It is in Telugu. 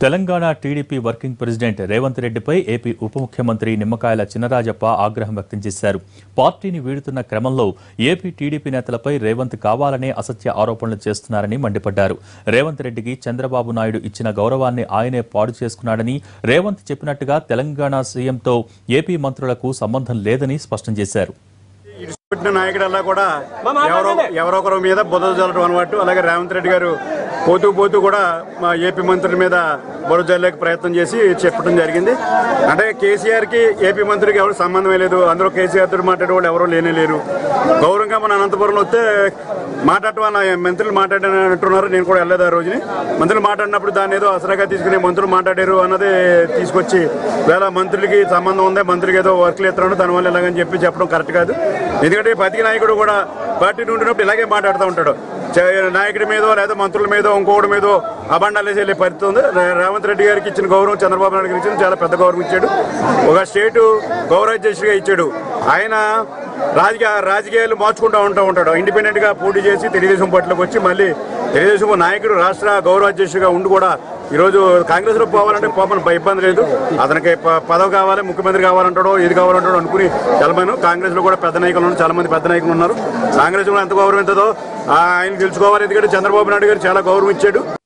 Telangana TDP working president Revanth రెడ్డిపై ఏపీ ఉప ముఖ్యమంత్రి నిమ్మకాయల చినరాజప్ప ఆగ్రహం వ్యక్తం చేశారు పార్టీని వీడుతున్న క్రమంలో ఏపీ టీడీపీ నేతలపై రేవంత్ కావాలనే అసత్య ఆరోపణలు చేస్తున్నారని మండిపడ్డారు రేవంత్ రెడ్డికి చంద్రబాబు నాయుడు ఇచ్చిన గౌరవాన్ని ఆయనే పాడు చేసుకున్నాడని రేవంత్ చెప్పినట్టుగా తెలంగాణ సీఎంతో ఏపీ మంత్రులకు సంబంధం లేదని స్పష్టం చేశారు ఇడిచిపెట్టిన నాయకుడల్లా కూడా ఎవరో ఎవరొకరి మీద బురద జల్లడం అన్నట్టు అలాగే రేవంత్ రెడ్డి గారు పోతూ పోతూ కూడా మా ఏపీ మంత్రుల మీద బురద జల్లేకి ప్రయత్నం చేసి చెప్పడం జరిగింది అంటే కేసీఆర్ కి ఏపీ మంత్రికి ఎవరు సంబంధమే లేదు అందరూ కేసీఆర్ తోటి మాట్లాడే వాళ్ళు ఎవరూ లేనే లేరు గౌరవంగా మన అనంతపురంలో వస్తే మాట్లాడటం అన్న మంత్రులు మాట్లాడినట్టున్నారు నేను కూడా వెళ్ళలేదు ఆ రోజుని మంత్రులు మాట్లాడినప్పుడు దాన్ని ఏదో అసలుగా తీసుకుని మంత్రులు మాట్లాడారు అన్నది తీసుకొచ్చి వేళ మంత్రులకి సంబంధం ఉందే మంత్రికి ఏదో వర్క్లు ఎత్తున్నాడు దానివల్ల ఇలాగని చెప్పి చెప్పడం కరెక్ట్ కాదు ఎందుకంటే ప్రతి నాయకుడు కూడా పార్టీ ఉండినప్పుడు ఇలాగే మాట్లాడుతూ ఉంటాడు చే- నాయకుడి మీదో లేదా మంత్రుల మీదో ఇంకోటి మీదో అబండాలు వేసి వెళ్ళే పరిస్థితి ఉంది రే- రేవంత్ రెడ్డి గారికి ఇచ్చిన గౌరవం చంద్రబాబు నాయుడు గారికి ఇచ్చిన చాలా పెద్ద గౌరవం ఇచ్చాడు ఒక స్టేట్ గౌరవాధ్యక్షుడిగా ఇచ్చాడు ఆయన రాజకీయ రాజకీయాలు మార్చుకుంటూ ఉంటూ ఉంటాడు ఇండిపెండెంట్ గా పోటీ చేసి తెలుగుదేశం పార్టీలోకి వచ్చి మళ్ళీ తెలుగుదేశం నాయకుడు రాష్ట్ర గౌరవాధ్యక్షుడిగా ఉండి కూడా ఈ రోజు కాంగ్రెస్ లో పోవాలంటే పోపన ఇబ్బంది లేదు అతనికి ప- పదవి కావాలి ముఖ్యమంత్రి కావాలంటాడో ఇది కావాలంటాడో అనుకుని చలమను కాంగ్రెస్ లో కూడా పెద్ద నాయకులు ఉన్నారు చాలా మంది పెద్ద నాయకులు ఉన్నారు కాంగ్రెస్ లో ఎంత గౌరవం ఎంతదో ఆయన తెలుసుకోవాలి ఎందుకంటే చంద్రబాబు నాయుడు గారు చాలా గౌరవం ఇచ్చాడు